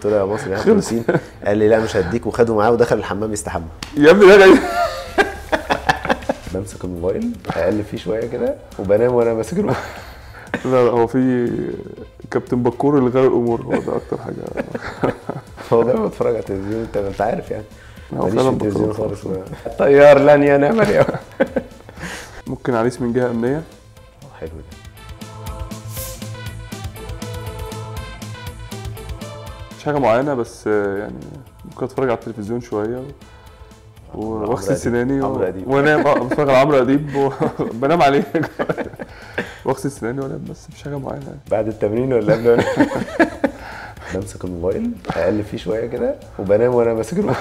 قلت له يا مصري هات بروتين قال لي لا مش هديك وخده معاه ودخل الحمام يستحمى يا ابني ده غريب بمسك الموبايل اقلب فيه شويه كده وبنام وانا ماسك الموبايل لا لا هو في كابتن بكور اللي غير الامور هو ده اكتر حاجه هو دايما بتفرج على التلفزيون انت انت عارف يعني هو ماليش فعلا في التلفزيون بكور خالص الطيار لن ينام اليوم ممكن عريس من جهه امنيه حلو ده مش حاجه معينه بس آه، يعني ممكن اتفرج على التلفزيون شويه و- عمرو واغسل أديب. سناني و- عمرو أديب. وانام اه بتفرج على عمرو اديب وبنام عليه واغسل سناني وانام بس مش حاجه معينه يعني بعد التمرين ولا قبل بمسك الموبايل اقلب فيه شويه كده وبنام وانا ماسك الموبايل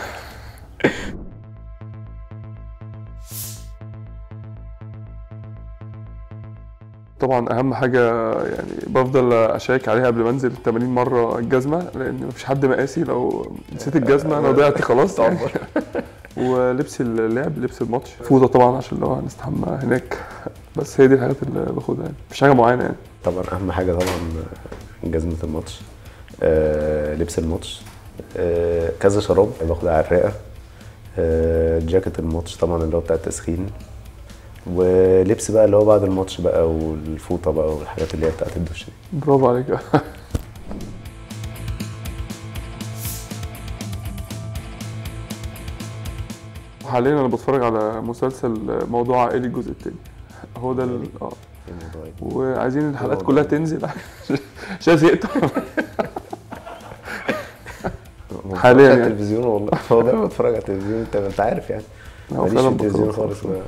طبعا اهم حاجه يعني بفضل اشيك عليها قبل ما انزل 80 مره الجزمه لان مفيش حد مقاسي لو نسيت الجزمه انا ضيعت خلاص يعني. ولبس اللعب لبس الماتش فوطه طبعا عشان لو هنستحمى هناك بس هي دي الحاجات اللي باخدها يعني مفيش حاجه معينه يعني طبعا اهم حاجه طبعا جزمه الماتش آه، لبس الماتش آه، كذا شراب باخد على الرئه آه، جاكيت الماتش طبعا اللي هو بتاع التسخين ولبس بقى اللي هو بعد الماتش بقى والفوطه بقى والحاجات اللي هي بتاعت الدش دي برافو عليك حاليا انا بتفرج على مسلسل موضوع عائلي الجزء الثاني هو ده ال- اه في الموضوع ده. وعايزين الحلقات موضوع كلها إيه؟ تنزل عشان زهقت ما حاليا بتفرجش على يعني. التلفزيون والله هو دايما بتفرج على التلفزيون انت انت عارف يعني هو ماليش في فعلا التلفزيون بكره خالص بقى.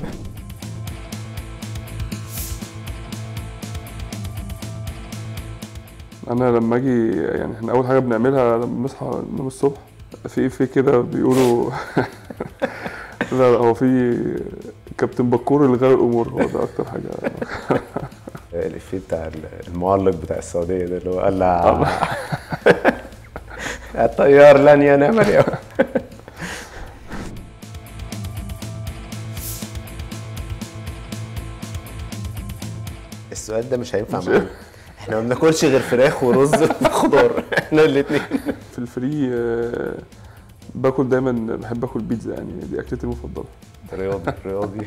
انا لما اجي يعني احنا اول حاجه بنعملها لما بنصحى ننام الصبح في في كده بيقولوا لا لا هو في كابتن بكور اللي غير الامور هو ده اكتر حاجه الافيه بتاع المعلق بتاع السعوديه ده اللي هو قلع الطيار لن ينام اليوم السؤال ده مش هينفع معانا احنا ما بناكلش غير فراخ ورز وخضار احنا الاثنين في الفري آه، باكل دايما بحب اكل بيتزا يعني دي اكلتي المفضله رياضي رياضي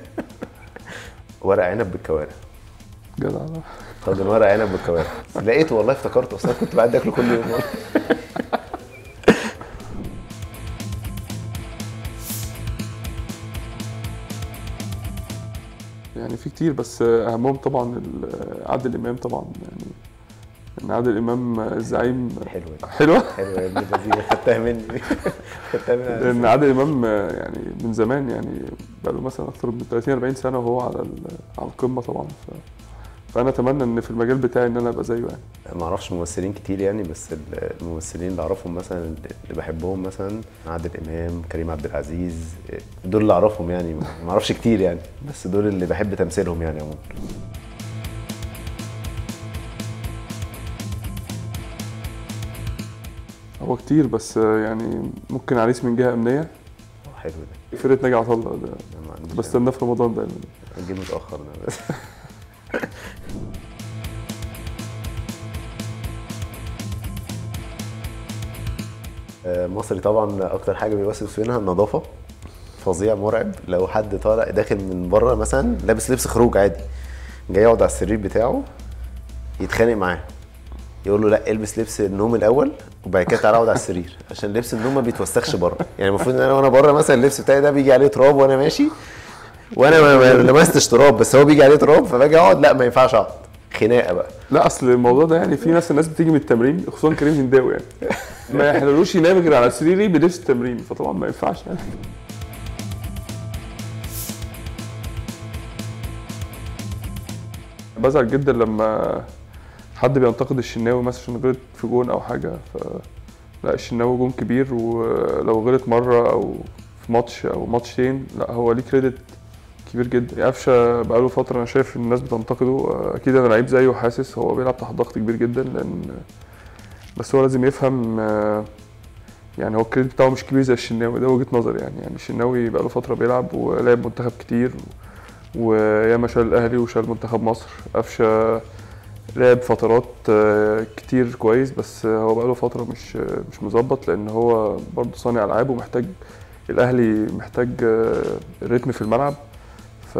ورق عنب بالكوارع جدع طاجن ورق عنب بالكوارع لقيته والله افتكرته اصل أنا كنت بعد اكله كل يوم والله. يعني في كتير بس اهمهم طبعا ال- عادل امام طبعا يعني ان عادل امام الزعيم حلوه دي حلوه حلوه يا ابن الذين خدتها مني خدتها مني على لان عادل امام يعني من زمان يعني بقى له مثلا اكتر من 30 40 سنه وهو على ال- على القمه طبعا ف فانا اتمنى ان في المجال بتاعي ان انا ابقى زيه يعني ما اعرفش ممثلين كتير يعني بس ال- الممثلين اللي اعرفهم مثلا اللي بحبهم مثلا عادل امام كريم عبد العزيز دول اللي اعرفهم يعني ما اعرفش كتير يعني بس دول اللي بحب تمثيلهم يعني عموما هو كتير بس يعني ممكن عريس من جهه امنيه حلو ده فرقه ناجي عطا الله ده أنا ما عنديش بستناه في رمضان دايما جه متاخر ده بس آه، مصري طبعا اكتر حاجه بيوصف فينا النظافه فظيع مرعب لو حد طالع داخل من بره مثلا لابس لبس خروج عادي جاي يقعد على السرير بتاعه يتخانق معاه يقول له لا البس لبس النوم الاول وبعد كده تعالى اقعد على السرير عشان لبس النوم ما بيتوسخش بره يعني المفروض ان انا وانا بره مثلا اللبس بتاعي ده بيجي عليه تراب وانا ماشي وانا ما ما لمستش تراب بس هو بيجي عليه تراب فباجي اقعد لا ما ينفعش اقعد خناقه بقى لا اصل الموضوع ده يعني في ناس الناس بتيجي من التمرين خصوصا كريم هنداوي يعني ما يحللوش ينام غير على سريري بلبس التمرين فطبعا ما ينفعش يعني بزعل جدا لما حد بينتقد الشناوي مثلا عشان غلط في جون او حاجه ف لا الشناوي جون كبير ولو غلط مره او في ماتش او ماتشين لا هو ليه كريدت كبير جدا قفشه بقاله فتره انا شايف ان الناس بتنتقده اكيد انا لعيب زيه وحاسس هو بيلعب تحت ضغط كبير جدا لان بس هو لازم يفهم آه، يعني هو الكريدت بتاعه مش كبير زي الشناوي ده وجهه نظري يعني يعني الشناوي بقاله فتره بيلعب ولعب منتخب كتير وياما شال الاهلي وشال منتخب مصر قفشه لعب فترات آه، كتير كويس بس آه، هو بقاله فترة مش آه، مش مظبط لأن هو برضه صانع ألعاب ومحتاج الأهلي محتاج آه، رتم في الملعب ف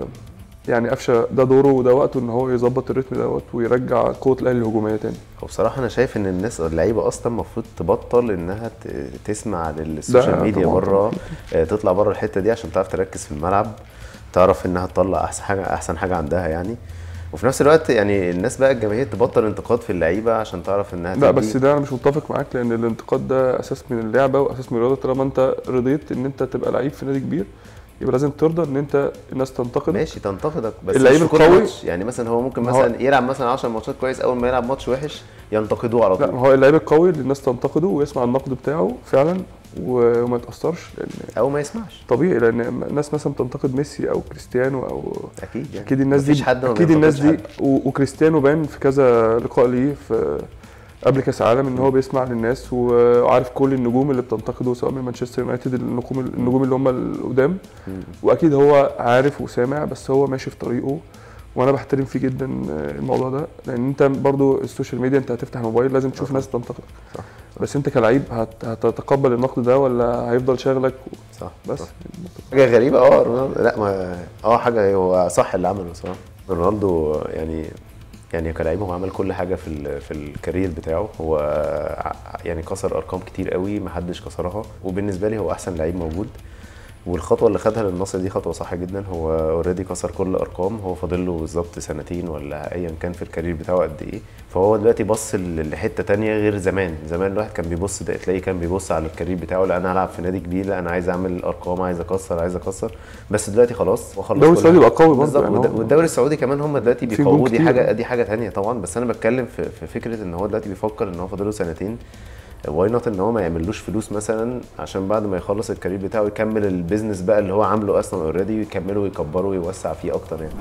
يعني قفشه ده دوره وده وقته ان هو يظبط الريتم دوت ويرجع قوه الاهلي الهجوميه تاني وبصراحه انا شايف ان الناس اللعيبه اصلا المفروض تبطل انها ت- تسمع للسوشيال ميديا طبعاً. بره آه، تطلع بره الحته دي عشان تعرف تركز في الملعب تعرف انها تطلع احسن حاجه احسن حاجه عندها يعني وفي نفس الوقت يعني الناس بقى الجماهير تبطل انتقاد في اللعيبه عشان تعرف انها لا تدي- بس ده انا مش متفق معاك لان الانتقاد ده اساس من اللعبه واساس من الرياضه طالما انت رضيت ان انت تبقى لعيب في نادي كبير يبقى لازم ترضى ان انت الناس تنتقدك ماشي تنتقدك بس اللعيب مش في كل القوي- ماتش يعني مثلا هو ممكن ما هو- مثلا يلعب مثلا 10 ماتشات كويس اول ما يلعب ماتش وحش ينتقدوه على لا طول ما هو اللعيب القوي اللي الناس تنتقده ويسمع النقد بتاعه فعلا و- وما يتاثرش لان او ما يسمعش طبيعي لان الناس مثلا بتنتقد ميسي او كريستيانو او اكيد يعني اكيد الناس مفيش دي حد ما اكيد الناس دي بينتقدش و- وكريستيانو بان في كذا لقاء ليه في قبل كاس العالم ان هو بيسمع للناس وعارف كل النجوم اللي بتنتقده سواء من مانشستر يونايتد النجوم النجوم اللي هم القدام مم. واكيد هو عارف وسامع بس هو ماشي في طريقه وانا بحترم فيه جدا الموضوع ده لان انت برضو السوشيال ميديا انت هتفتح الموبايل لازم تشوف صح. ناس تنتقدك صح بس انت كلعيب هت- هتتقبل النقد ده ولا هيفضل شاغلك صح بس صح. حاجه غريبه اه رونالدو لا ما اه حاجه هو صح اللي عمله صراحه رونالدو يعني يعني كلاعب هو عمل كل حاجه في ال في الكارير بتاعه هو ع- يعني كسر ارقام كتير قوي ما حدش كسرها وبالنسبه لي هو احسن لعيب موجود والخطوه اللي خدها للنصر دي خطوه صح جدا هو اوريدي كسر كل الارقام هو فاضل له بالظبط سنتين ولا ايا كان في الكارير بتاعه قد ايه فهو دلوقتي بص ل- لحته تانية غير زمان زمان الواحد كان بيبص ده تلاقيه كان بيبص على الكارير بتاعه لا انا هلعب في نادي كبير لا انا عايز اعمل ارقام عايز اكسر عايز اكسر بس دلوقتي خلاص هو خلص الدوري كل السعودي حاجة. بقى قوي برضه بالظبط يعني والد- هو- والدوري السعودي كمان هم دلوقتي في نجوم بيقووا دي كتير. حاجه دي حاجه تانية طبعا بس انا بتكلم في, في فكره ان هو دلوقتي بيفكر ان هو فاضله سنتين واي نوت ان هو ما يعملوش فلوس مثلا عشان بعد ما يخلص الكارير بتاعه يكمل البيزنس بقى اللي هو عامله اصلا اوريدي ويكمله ويكبره ويوسع فيه اكتر يعني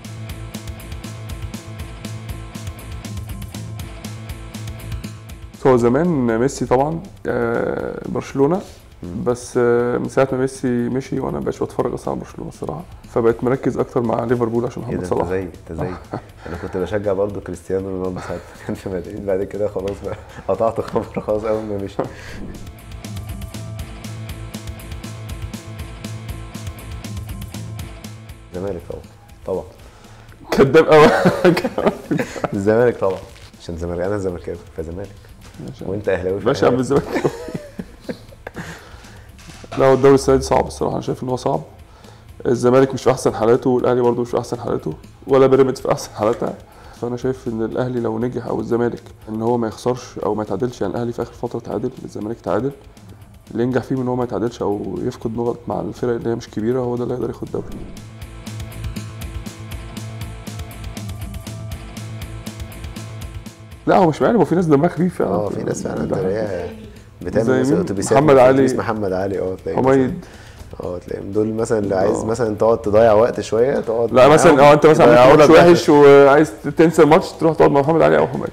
هو زمان ميسي طبعا آه، برشلونه بس آه، من ساعه ما ميسي مشي وانا مبقاش بتفرج اصلا على برشلونه الصراحه فبقيت مركز اكتر مع ليفربول عشان ايه محمد ده انت صلاح زي انت زي انا كنت بشجع برضه كريستيانو رونالدو ساعات كان في مدريد بعد كده خلاص بقى قطعت الخبر خلاص اول ما مشي الزمالك طبعا طبعا كداب قوي الزمالك طبعا عشان زمالك انا زملكاوي فزمالك وانت اهلاوي ماشي يا عم فأهلاوي. الزمالك لا هو الدوري السنه دي صعب الصراحه انا شايف ان هو صعب الزمالك مش في احسن حالاته والاهلي برضه مش في احسن حالاته ولا بيراميدز في احسن حالاتها فانا شايف ان الاهلي لو نجح او الزمالك ان هو ما يخسرش او ما يتعادلش يعني الاهلي في اخر فتره تعادل الزمالك تعادل اللي ينجح فيه ان هو ما يتعادلش او يفقد نقط مع الفرق اللي هي مش كبيره هو ده اللي هيقدر ياخد الدوري لا هو مش عارف هو في ناس دمها خفيف فعلا اه في ناس فعلا ده تلاقيها زي بتعمل مثلا مين؟ اتوبيسات محمد في علي. أتوبيس محمد علي اه تلاقي مثلاً- حميد اه تلاقيهم دول مثلا اللي عايز آه. مثلا تقعد تضيع وقت شويه تقعد لا مثلا معاهم، اه انت مثلا يضيعوا عملت لك ماتش وقت. وحش وعايز تنسى الماتش تروح تقعد مع محمد علي او حميد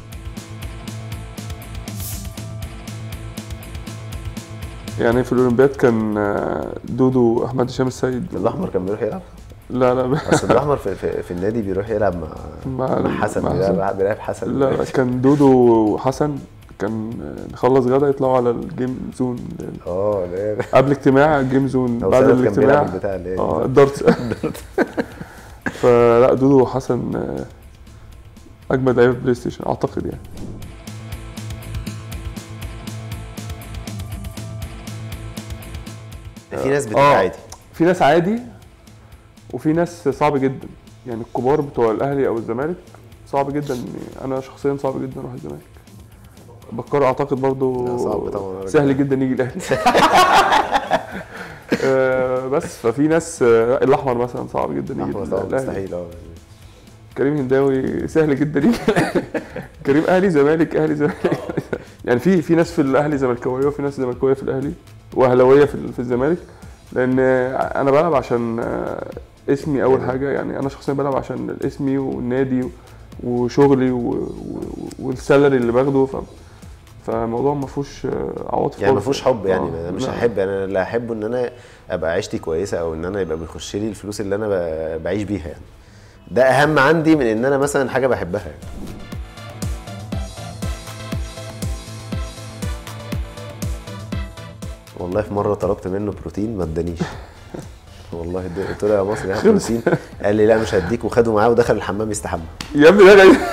يعني في الاولمبياد كان آه، دودو احمد هشام السيد الاحمر كان بيروح يلعب لا لا اصل الاحمر في, في, في النادي بيروح يلعب مع مع- مع حسن مع بيلعب بيلعب حسن لا لا كان دودو وحسن كان آه، نخلص غدا يطلعوا على الجيم زون اه لا قبل اجتماع الجيم زون لو بعد سند كان بيلعب الاجتماع البتاع اللي هي اه دي. الدارت فلا دودو وحسن آه، اجمد لعيبه بلاي ستيشن اعتقد يعني في ناس بتبقى آه. عادي في ناس عادي وفي ناس صعب جدا يعني الكبار بتوع الاهلي او الزمالك صعب جدا انا شخصيا صعب جدا اروح الزمالك بكر اعتقد برضو لا، صعب طبعاً. سهل جدا يجي الاهلي آه، بس ففي ناس آه، الاحمر مثلا صعب جدا يجي احمد طبعا الاهلي مستحيل اه كريم هنداوي سهل جدا يجي الأهلي. كريم اهلي زمالك اهلي زمالك يعني في في ناس في الاهلي زملكاويه وفي ناس زملكاويه في الاهلي واهلاويه في في الزمالك لان انا بلعب عشان آه، اسمي اول حاجه يعني انا شخصيا بلعب عشان اسمي والنادي وشغلي و- و- والسالري اللي باخده ف فالموضوع ما فيهوش آه، عواطف يعني ما خالص فيهوش حب يعني آه، انا مش لا. هحب انا اللي هحبه ان انا ابقى عيشتي كويسه او ان انا يبقى بيخش لي الفلوس اللي انا ب- بعيش بيها يعني ده اهم عندي من ان انا مثلا حاجه بحبها يعني. والله في مره طلبت منه بروتين ما ادانيش والله اداني- قلت له يا مصري هات بروتين قال لي لا مش هديك وخده معاه ودخل الحمام يستحمى يا ابني ده غريب